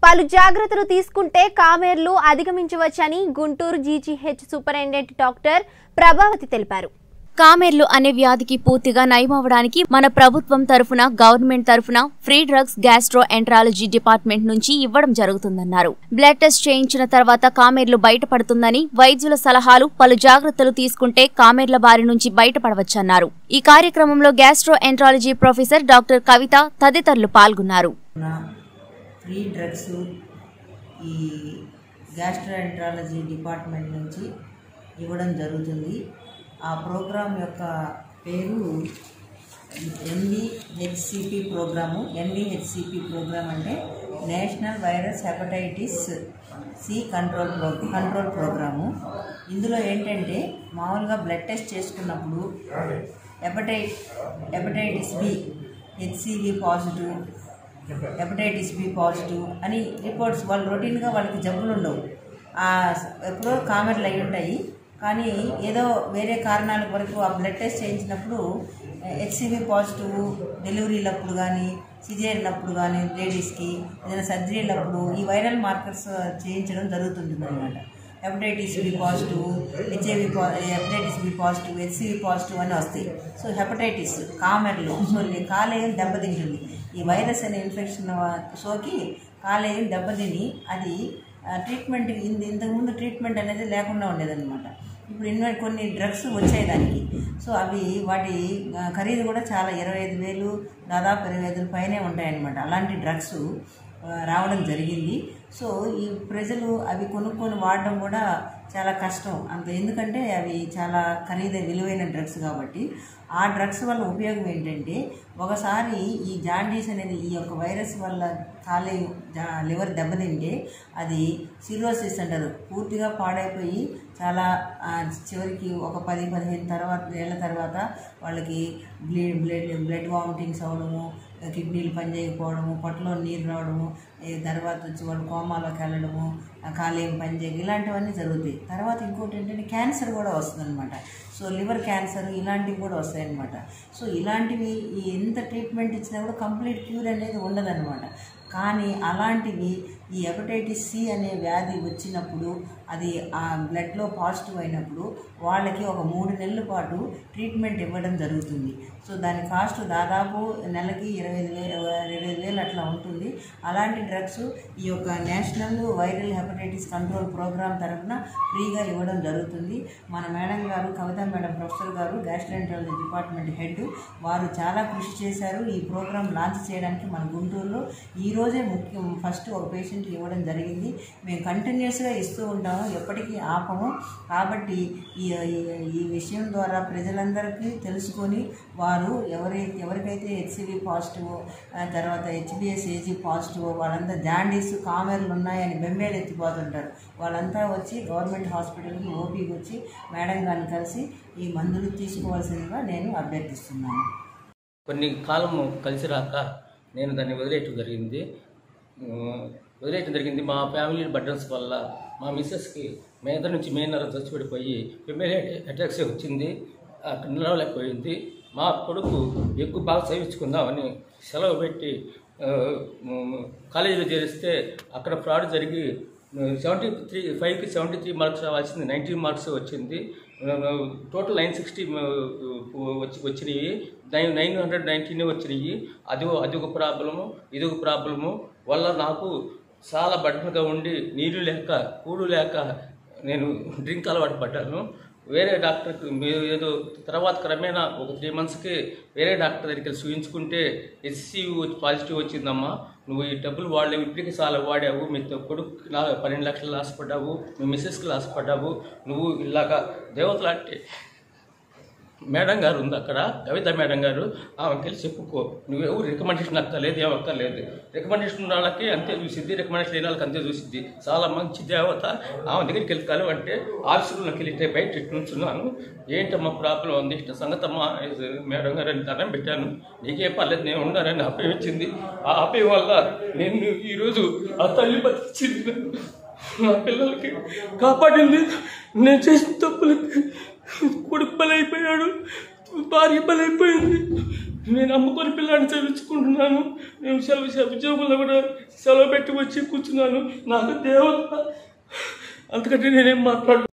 పలు జాగ్రత్తలు తీసుకుంటే కామేర్లు అధిగమించవచ్చని Guntur GGH superintendent doctor Prabhavathi తెలిపారు కామెర్లు అనే వ్యాధికి పూర్తిగా నయమవడానికి మన ప్రభుత్వం తరఫున గవర్నమెంట్ తరఫున free drugs gastroenterology department నుంచి ఇవ్వడం జరుగుతుందన్నారు బ్లడ్ టెస్ట్ చేయించిన తర్వాత కామెర్లు బయటపడుతుందని వైద్యుల సలహాలు పలు జాగ్రత్తలు తీసుకుంటే కామెర్ల బారి నుంచి బయటపడవచ్చన్నారు ఈ కార్యక్రమంలో gastroenterology professor doctor Kavitha తదితరులు పాల్గొన్నారు ఉన్న ఫ్రీ డ్రగ్స్ ఈ గ్యాస్ట్రోఎంట్రాలజీ డిపార్ట్మెంట్ నుంచి ఇవ్వడం జరుగుతుంది ఆ ప్రోగ్రాం యొక్క పేరు ఎన్విహెచ్సిపి ప్రోగ్రాము ఎన్విహెచ్సిపి ప్రోగ్రామ్ అంటే national virus hepatitis C control pro control programme ఇందులో ఏంటంటే మామూలుగా బ్లడ్ టెస్ట్ చేసుకున్నప్పుడు hepati hepatitis B HCV positive hepatitis B positive అని రిపోర్ట్స్ వాళ్ళు రొటీన్గా వాళ్ళకి జబ్బులు ఉండవు ఆ స- ఎప్పుడో కామెర్లు అయి ఉంటాయి కానీ ఏదో వేరే కారణాల వరకు ఆ బ్లడ్ టెస్ట్ చేయించినప్పుడు హెచ్సివి పాజిటివ్ డెలివరీలప్పుడు కానీ సిజేరినప్పుడు కానీ లేడీస్కి ఏదైనా సర్జరీలప్పుడు ఈ వైరల్ మార్కర్స్ చేయించడం జరుగుతుంటుంది అనమాట హెపటైటిస్ బి పాజిటివ్ హెచ్ఐవి పా hepatitis B positive HCV positive అని వస్తాయి సో హెపటైటిస్ కామెర్లు సో ఈ కాలేయం దెబ్బతింటుంది ఈ వైరస్ అనే ఇన్ఫెక్షన్ సోకి కాలేయం దెబ్బతిని అది ఆ, ట్రీట్మెంట్ ఇంత ఇంతకుముందు ట్రీట్మెంట్ అనేది లేకుండా ఉండేదన్నమాట ఇప్పుడు ఇన్వె కొన్ని డ్రగ్స్ వచ్చాయి దానికి సో అవి వాటి ఆ, ఖరీదు కూడా చాలా ఇరవై ఐదు వేలు దాదాపు ఇరవై ఐదు పైనే ఉంటాయన్నమాట అలాంటి డ్రగ్స్ ఆ, రావడం జరిగింది సో ఈ ప్రజలు అవి కొనుక్కొని వాడడం కూడా చాలా కష్టం అంత ఎందుకంటే అవి చాలా ఖరీదైన విలువైన డ్రగ్స్ కాబట్టి ఆ డ్రగ్స్ వల్ల ఉపయోగం ఏంటంటే ఒకసారి ఈ జాండీస్ అనేది ఈ యొక్క వైరస్ వల్ల కాలే జా- లివర్ దెబ్బతింటే అది సిరోసిస్ అంటారు పూర్తిగా పాడైపోయి చాలా ఆ, చివరికి ఒక పది పదిహేను తర్వాత ఏళ్ళ తర్వాత వాళ్ళకి బ్లడ్ బ్లడ్ బ్లడ్ వామిటింగ్స్ అవ్వడము కిడ్నీలు పనిచేయకపోవడము పొట్టలో నీరు రావడము ఈ తర్వాత వచ్చి వాళ్ళు కోమాలోకి వెళ్ళడము ఆ కాలేయం పనిచేయక ఇలాంటివన్నీ జరుగుతాయి తర్వాత ఇంకోటి ఏంటంటే క్యాన్సర్ కూడా వస్తుందన్నమాట సో లివర్ క్యాన్సర్ ఇలాంటివి కూడా వస్తాయన్నమాట సో ఇలాంటివి ఈ ఎంత ట్రీట్మెంట్ ఇచ్చినా కూడా కంప్లీట్ క్యూర్ అనేది ఉండదన్నమాట కానీ అలాంటివి ఈ హెపటైటిస్ సి అనే వ్యాధి వచ్చినప్పుడు అది ఆ బ్లడ్లో పాజిటివ్ అయినప్పుడు వాళ్ళకి ఒక మూడు నెలల పాటు ట్రీట్మెంట్ ఇవ్వడం జరుగుతుంది సో దాని కాస్ట్ దాదాపు నెలకి ఇరవై ఐదు వేలు ఇరవై ఐదు వేలు అట్లా ఉంటుంది అలాంటి డ్రగ్స్ ఈ యొక్క national viral hepatitis control programme తరఫున ఫ్రీగా ఇవ్వడం జరుగుతుంది మన మేడం గారు కవిత మేడం ప్రొఫెసర్ గారు గ్యాస్ట్రెంట్రాలజీ డిపార్ట్మెంట్ హెడ్ వారు చాలా కృషి చేశారు ఈ ప్రోగ్రామ్ లాంచ్ చేయడానికి మన గుంటూరులో ఈ రోజే ముఖ్యం ఫస్ట్ ఒక పేషెంట్కి ఇవ్వడం జరిగింది మేము కంటిన్యూస్గా ఇస్తూ ఉంటాము ఎప్పటికీ ఆపము కాబట్టి ఈ ఈ- ఈ విషయం ద్వారా ప్రజలందరికీ తెలుసుకొని వారు ఎవరి ఎవరికైతే హెచ్సివి పాజిటివ్ తర్వాత హెచ్బిఎస్ ఏజీ పాజిటివ్ వాళ్ళంతా జాండీస్ కామెర్లు ఉన్నాయని బెంబేలు ఎత్తిపోతుంటారు వాళ్ళంతా వచ్చి గవర్నమెంట్ హాస్పిటల్కి ఓపీకి వచ్చి మేడం గారిని కలిసి ఈ మందులు తీసుకోవాల్సిందిగా నేను అభ్యర్థిస్తున్నాను కొన్ని కాలము కలిసి రాక నేను దాన్ని వదిలేయటం జరిగింది ఆ, వదిలేయటం జరిగింది మా ఫ్యామిలీ బర్డన్స్ వల్ల మా మిస్సెస్కి మేదర్ నుంచి మేనర చచ్చిపడిపోయి ఎమ్మెల్యే అటాక్స్ వచ్చింది అక్కడ నిలవలేకపోయింది మా కొడుకు ఎక్కువ బాగా చదివించుకుందామని సెలవు పెట్టి ఆ, మ్, కాలేజీలో చేరిస్తే అక్కడ ఫ్రాడ్ జరిగి సెవెంటీ త్రీ ఫైవ్కి సెవెంటీ త్రీ మార్క్స్ రావాల్సింది నైంటీ మార్క్స్ వచ్చింది టోటల్ నైన్ సిక్స్టీ వచ్చి వచ్చినాయి నైన్ నైన్ హండ్రెడ్ నైన్టీన్ వచ్చినాయి అది అది ఒక ప్రాబ్లము ఇది ఒక ప్రాబ్లము వల్ల నాకు చాలా బడ్డగా ఉండి నీళ్ళు లేక కూడు లేక నేను డ్రింక్ అలవాటు పడ్డాను వేరే డాక్టర్కి మీరు ఏదో తర్వాత క్రమేణా ఒక త్రీ మంత్స్కి వేరే డాక్టర్ దగ్గరికి వెళ్ళి చూయించుకుంటే ఎస్సీ పాజిటివ్ వచ్చిందమ్మా నువ్వు ఈ డబ్బులు వాడలేవు ఇప్పటికీ చాలా వాడావు మీ కొడుకు నా పన్నెండు లక్షలు లాస్ పడ్డావు మీ మిస్సెస్కి లాస్ పడ్డావు నువ్వు ఇలాగా దేవతలాంటి మేడం గారు ఉంది అక్కడ కవిత మేడం గారు ఆమెకి వెళ్ళి చెప్పుకో నువ్వు రికమెండేషన్ అక్కర్లేదు ఏం అక్కర్లేదు రికమెండేషన్ ఉన్న వాళ్ళకి అంతే చూసిద్ది రికమెండేషన్ లేని వాళ్ళకి అంతే చూసిద్ది చాలా మంచి దేవత ఆమె దగ్గరికి వెళ్ళి కలవు అంటే ఆఫీసులోకి వెళ్ళి ఇట్టే బయట ఇటు నుంచున్నాను ఏంటమ్మా ప్రాబ్లం ఉంది ఇట్లా సంగతమ్మా ఇది మేడం గారు అని దండం పెట్టాను నీకేం పర్లేదు నేను ఉన్నానని అప్పయం ఇచ్చింది ఆ అప్పయం వల్ల నేను ఈరోజు ఆ తల్లి బతికించింది నన్ను. నా పిల్లలకి కాపాడింది నేను చేసిన తప్పులకి కొడుకు బలైపోయాడు భార్య బలైపోయింది నేను అమ్ముకొని పిల్లాన్ని చదివించుకుంటున్నాను నేను సెలవు ఉద్యోగంలో కూడా సెలవు పెట్టి వచ్చి కూర్చున్నాను నాకు దేవత అంతకంటే నేనేం మాట్లాడు